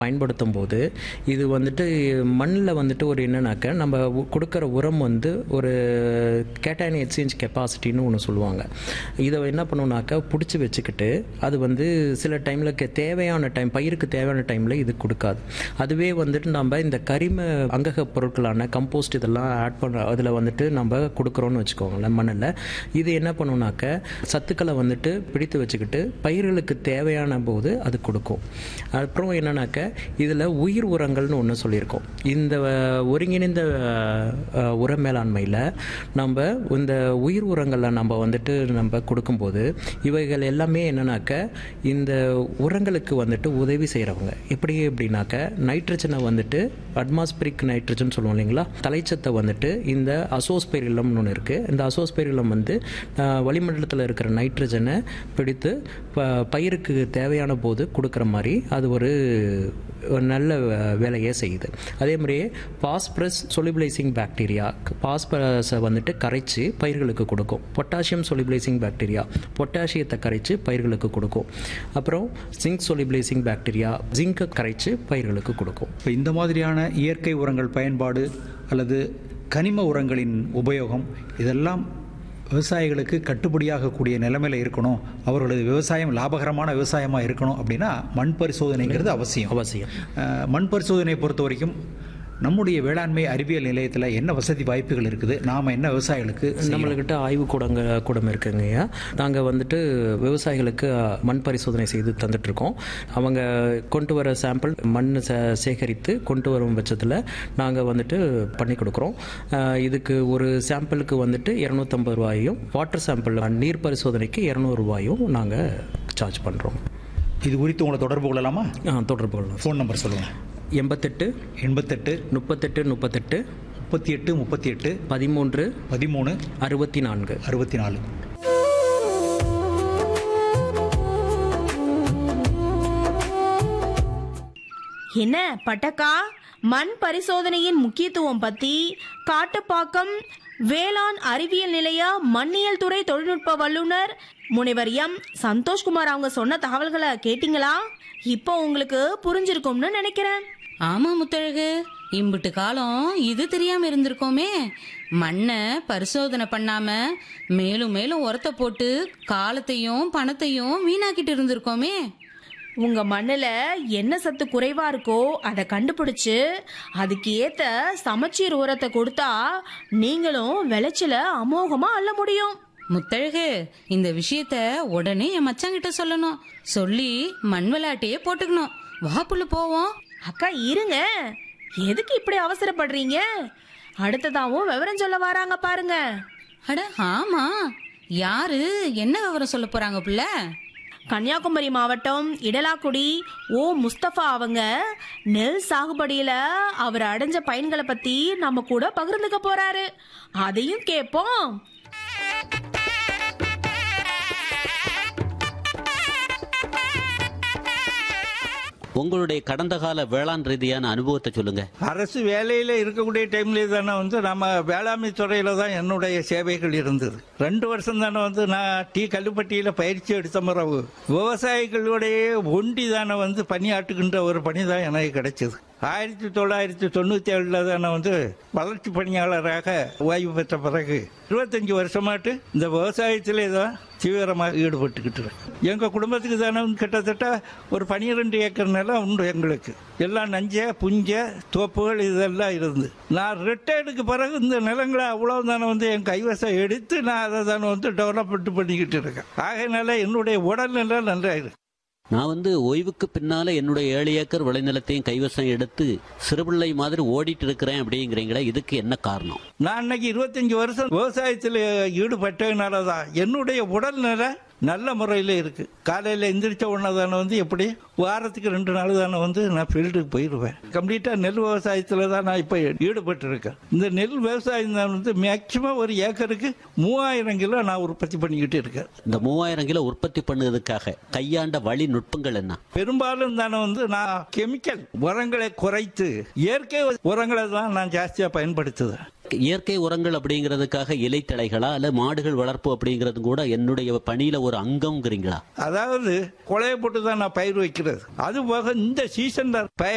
பயன்படுத்தும் போது இது வந்துட்டு மண்ணில் வந்துட்டு ஒரு என்னன்னாக்க நம்ம உ- கொடுக்குற உரம் வந்து ஒரு கேட்டாயன் எக்ஸ்சேஞ்ச் கெப்பாசிட்டின்னு ஒன்று சொல்லுவாங்க இதை என்ன பண்ணுவோம்னாக்கா பிடிச்சி வச்சுக்கிட்டு அது வந்து சில டைமில் தேவையான டைம் பயிருக்கு தேவையான டைமில் இது கொடுக்காது அதுவே வந்துட்டு நம்ம இந்த கரிம அங்கக பொருட்களான கம்போஸ்ட் இதெல்லாம் ஆட் பண்ண அதில் வந்துட்டு நம்ம கொடுக்குறோன்னு வச்சுக்கோங்களேன் மண்ணில் இது என்ன பண்ணுனாக்க சத்துக்களை வந்துட்டு பிடித்து வச்சுக்கிட்டு பயிர்களுக்கு தேவையான போது அது கொடுக்கும் அப்புறம் என்னன்னாக்க இதில் உயிர் உரங்கள்னு ஒன்று சொல்லியிருக்கோம் இந்த அஹ், ஒருங்கிணைந்த அஹ், உர மேலாண்மையில் நம்ம இந்த உயிர் உரங்களை நம்ம வந்துட்டு நம்ம கொடுக்கும்போது இவைகள் எல்லாமே என்னன்னாக்க இந்த உரங்களுக்கு வந்துட்டு உதவி செய்கிறவங்க எப்படி எப்படின்னாக்க நைட்ரஜனை வந்துட்டு அட்மாஸ்பிரிக் நைட்ரஜன் சொல்லுவோம் இல்லைங்களா தலைச்சத்தை வந்துட்டு இந்த அசோஸ்பெரிலம்னு ஒன்று இருக்குது இந்த அசோஸ்பெரிலம் வந்து அஹ், வளிமண்டலத்தில் இருக்கிற நைட்ரஜனை பிடித்து ப- பயிருக்கு தேவையான போது கொடுக்குற மாதிரி அது ஒரு ஒரு நல்ல வே- வேலையை செய்யுது அதே மாதிரியே பாஸ்பரஸ் சொலிபிளைசிங் பாக்டீரியா பாஸ்பரஸை வந்துட்டு கரைச்சி பயிர்களுக்கு கொடுக்கும் பொட்டாசியம் சொலிபிளைசிங் பாக்டீரியா பொட்டாசியத்தை கரைச்சி பயிர்களுக்கு கொடுக்கும் அப்புறம் ஜிங்க் சொலிபிளைசிங் பாக்டீரியா ஜிங்கை கரைச்சி பயிர்களுக்கு கொடுக்கும் இப்போ இந்த மாதிரியான இயற்கை உரங்கள் பயன்பாடு அல்லது கனிம உரங்களின் உபயோகம் இதெல்லாம் விவசாயிகளுக்கு கட்டுப்படியாகக்கூடிய நிலைமையில இருக்கணும் அவர்களது விவசாயம் லாபகரமான விவசாயமாக இருக்கணும் அப்படின்னா மண் பரிசோதனைங்கிறது அவசியம் அவசியம் அஹ், மண் பரிசோதனையை பொறுத்த வரைக்கும் நம்முடைய வேளாண்மை அறிவியல் நிலையத்தில் என்ன வசதி வாய்ப்புகள் இருக்குது நாம் என்ன விவசாயிகளுக்கு செய்யலாம்? நம்மளுக்கிட்ட ஆய்வு கூடங்க கூடம் இருக்குங்கய்யா நாங்கள் வந்துட்டு விவசாயிகளுக்கு அஹ், மண் பரிசோதனை செய்து தந்துட்டுருக்கோம் அவங்க கொண்டு வர சாம்பிள் மண் சே சேகரித்து கொண்டு வரும் பட்சத்தில் நாங்கள் வந்துட்டு பண்ணி கொடுக்குறோம் அஹ், இதுக்கு ஒரு சாம்பிளுக்கு வந்துட்டு இரநூத்தம்பது ரூபாயும் வாட்டர் சாம்பிள் நீர் பரிசோதனைக்கு இரநூறு ரூபாயும் நாங்கள் சார்ஜ் பண்ணுறோம் இது குறித்து உங்களை தொடர்பு கொள்ளலாமா தொடர்பு கொள்ளலாம் ஃபோன் நம்பர் சொல்லுங்கள் எண்பத்தெட்டு எண்பத்தெட்டு முப்பத்தெட்டு முப்பத்தெட்டு முப்பத்தி எட்டு முப்பத்தி எட்டு பதிமூன்று பதிமூணு அறுபத்தி நான்கு அறுபத்தி நாலு என்ன பட்டக்கா மண் பரிசோதனையின் முக்கியத்துவம் பத்தி காட்டுப்பாக்கம் வேளாண் அறிவியல் நிலைய மண்ணியல் துறை தொழில்நுட்ப வல்லுனர் முனைவர் எம் சந்தோஷ்குமார் அவங்க சொன்ன தகவல்களை கேட்டிங்களா இப்போ உங்களுக்கு புரிஞ்சிருக்கும்னு நினைக்கிறேன் ஆமா முத்தழகு இம்புட்டு காலம் இது தெரியாம இருந்திருக்கோமே மண்ணை பரிசோதனை பண்ணாம மேலும் மேலும் உரத்தை போட்டு காலத்தையும் பணத்தையும் வீணாக்கிட்டு இருந்திருக்கோமே உங்க மண்ணுல என்ன சத்து குறைவா இருக்கோ அதை கண்டுபிடிச்சு அதுக்கு ஏத்த சமச்சீர் உரத்தை கொடுத்தா நீங்களும் விளைச்சல அமோகமா அள்ள முடியும் முத்தழகு இந்த விஷயத்த உடனே என் மச்சாங்கிட்ட சொல்லணும் சொல்லி மண் விளையாட்டையே போட்டுக்கணும் வா புள்ள போவோம் அக்கா இருங்க எதுக்கு இப்படி அவசரப்படுறீங்க அடுத்ததாவும் விவரம் சொல்ல வராங்க பாருங்க அட ஆமா யாரு என்ன விவரம் சொல்ல போறாங்க புள்ள கன்னியாகுமரி மாவட்டம் இடலாக்குடி ஓ முஸ்தபா அவங்க நெல் சாகுபடியில அவர் அடைஞ்ச பயன்களை பத்தி நம்ம கூட பகிர்ந்துக்க போறாரு அதையும் கேட்போம் உங்களுடைய கடந்த கால வேளாண் ரீதியான அனுபவத்தை சொல்லுங்க அரசு வேலையில இருக்கக்கூடிய டைம்ல தானே வந்து நம்ம வேளாண்மை துறையில தான் என்னுடைய சேவைகள் இருந்தது ரெண்டு வருஷம் தானே வந்து நான் டீ கல்லுப்பட்டியில பயிற்சி எடுத்த பிறகு விவசாயிகளுடைய ஒண்டி தானே வந்து பணியாற்றுகின்ற ஒரு பணி தான் எனக்கு கிடைச்சது ஆயிரத்தி தொள்ளாயிரத்தி தொண்ணூத்தி ஏழுல தானே வந்து வளர்ச்சி பணியாளராக ஓய்வு பெற்ற பிறகு இருபத்தஞ்சு வருஷமாட்டு இந்த விவசாயத்திலே தான் தீவிரமாக ஈடுபட்டுக்கிட்டு இருக்கேன். எங்க குடும்பத்துக்கு தானே கிட்டத்தட்ட ஒரு பனிரெண்டு ஏக்கர் நிலம் உண்டு எங்களுக்கு எல்லாம் நஞ்ச புஞ்ச தோப்புகள் இதெல்லாம் இருந்து நான் ரிட்டையர்டுக்கு பிறகு இந்த நிலங்களை அவ்வளவு தானே வந்து என் கைவசம் எடுத்து நான் அதை தானே வந்து டெவலப்மெண்ட் பண்ணிக்கிட்டு இருக்கேன் ஆகையினால என்னுடைய உடல்நிலை நல்லா இருக்கு நான் வந்து ஓய்வுக்கு பின்னால என்னுடைய ஏழு ஏக்கர் விளைநிலத்தையும் கைவசம் எடுத்து சிறுபிள்ளை மாதிரி ஓடிட்டு இருக்கிறேன் அப்படிங்கிறீங்களா இதுக்கு என்ன காரணம் நான் இன்னைக்கு இருபத்தஞ்சு வருஷம் விவசாயத்தில் ஈடுபட்டதுனால தான் என்னுடைய உடல்நிலை நல்ல முறையில் இருக்கு காலையில் எந்திரிச்ச உடனே தானே வந்து எப்படி வாரத்துக்கு ரெண்டு நாள் தானே வந்து நான் ஃபீல்டுக்கு போயிடுவேன் கம்ப்ளீட்டாக நெல் விவசாயத்தில் தான் நான் இப்போ ஈடுபட்டு இருக்கேன் இந்த நெல் விவசாயம் தான் வந்து மேக்சிமம் ஒரு ஏக்கருக்கு மூவாயிரம் கிலோ நான் உற்பத்தி பண்ணிக்கிட்டு இருக்கேன் இந்த மூவாயிரம் கிலோ உற்பத்தி பண்ணுவதற்காக கையாண்ட வழி நுட்பங்கள் என்ன பெரும்பாலும் தானே வந்து நான் கெமிக்கல் உரங்களை குறைத்து இயற்கை உரங்களை தான் நான் ஜாஸ்தியாக பயன்படுத்துவேன் இயற்கை உரங்கள் அப்படிங்கிறதுக்காக இலைத்தழைகளா அல்ல மாடுகள் வளர்ப்பு அப்படிங்கிறது கூட என்னுடைய பணியில ஒரு அங்கம்ங்கிறீங்களா அதாவது கொலையை போட்டு தான் நான் பயிர் வைக்கிறது அது போக இந்த சீசன்ல பயிர்